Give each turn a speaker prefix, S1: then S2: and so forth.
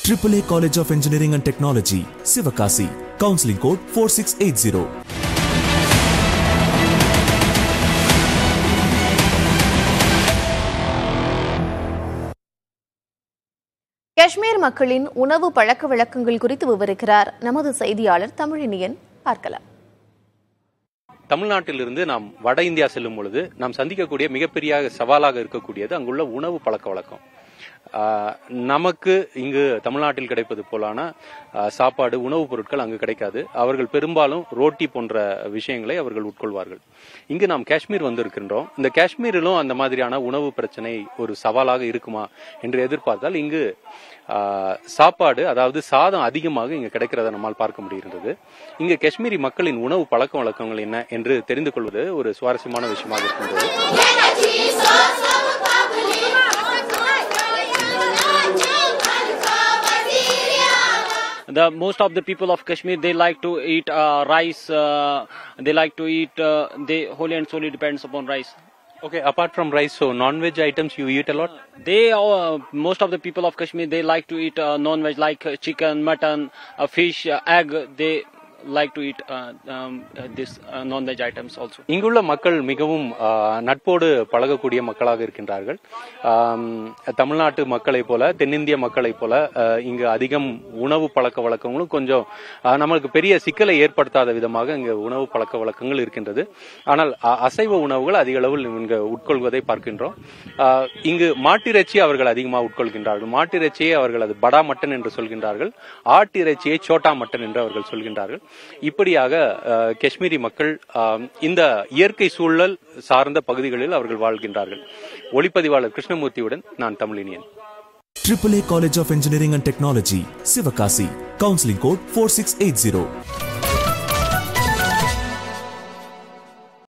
S1: AAA College of Engineering and Technology, Sivakasi. Counseling code 4680.
S2: Kashmir மக்களின் உணவு பழக்க வழக்கங்கள் குறித்து விவரிக்கிறார் நமது செய்தியாளர் தமிழினியன் பார்க்கலாம்
S3: தமிழ்நாட்டிலிருந்து நாம் வட இந்தியா செல்லும் பொழுது நாம் சந்திக்கக்கூடிய மிகப்பெரிய சவாலாக இருக்கக்கூடியது அங்குள்ள உணவு பழக்க வழக்கம் ஆஹ் நமக்கு இங்கு தமிழ்நாட்டில் கிடைப்பது போலான ஆஹ் சாப்பாடு உணவுப் பொருட்கள் அங்கு கிடைக்காது அவர்கள் பெரும்பாலும் ரோட்டி போன்ற விஷயங்களை அவர்கள் உட்கொள்வார்கள் இங்கு நாம் காஷ்மீர் வந்திருக்கின்றோம் இந்த காஷ்மீரிலும் அந்த மாதிரியான உணவு பிரச்சனை ஒரு சவாலாக இருக்குமா என்று எதிர்பார்த்தால் இங்கு ஆஹ் சாப்பாடு அதாவது சாதம் அதிகமாக இங்கு கிடைக்கிறத நம்மால் பார்க்க முடிகின்றது இங்கு காஷ்மீரி மக்களின் உணவு பழக்க வழக்கங்கள் என்ன என்று தெரிந்து கொள்வது ஒரு சுவாரஸ்யமான விஷயமாக இருக்கின்றது
S4: the most of the people of Kashmir they like to eat uh, rice. Uh, they like to eat. Uh, they wholly and solely depends upon rice.
S3: Okay, apart from rice, so non-veg items you eat a lot?
S4: They uh, most of the people of Kashmir they like to eat uh, non-veg like uh, chicken, mutton, uh, fish, uh, egg. They like to eat uh, um, uh, this uh, non-veg items also.
S3: இங்குள்ள மக்கள் மிகவும் ஆஹ், நட்போடு பழகக்கூடிய மக்களாக இருக்கின்றார்கள் ஆம், தமிழ்நாட்டு மக்களைப் போல தென்னிந்திய மக்களைப் போல ஆஹ், இங்கு அதிகம் உணவு பழக்க வழக்கங்களும் கொஞ்சம் ஆஹ், நம்மளுக்கு பெரிய சிக்கலை ஏற்படுத்தாத விதமாக இங்கு உணவு பழக்க வழக்கங்கள் இருக்கின்றது ஆனால் அ- அசைவ உணவுகள் அதிக அளவில் இங்கு உட்கொள்வதை பார்க்கின்றோம் ஆஹ், இங்கு மாட்டிறைச்சி அவர்கள் அதிகமாக உட்கொள்கின்றார்கள் மாட்டிறைச்சியை அவர்கள் அது படா மட்டன் என்று சொல்கின்றார்கள் ஆட்டிறைச்சியை சோட்டா மட்டன் என்று அவர்கள் சொல்கின்றார்கள் இப்படியாக ஆஹ், காஷ்மீரி மக்கள் ஆம், இந்த இயற்கை சூழல் சார்ந்த பகுதிகளில் அவர்கள் வாழ்கின்றார்கள் ஒளிப்பதிவாளர் கிருஷ்ணமூர்த்தியுடன் நான் Tamizhiniyan
S1: AAA College of Engineering and Technology, Sivakasi. Counseling code 4680.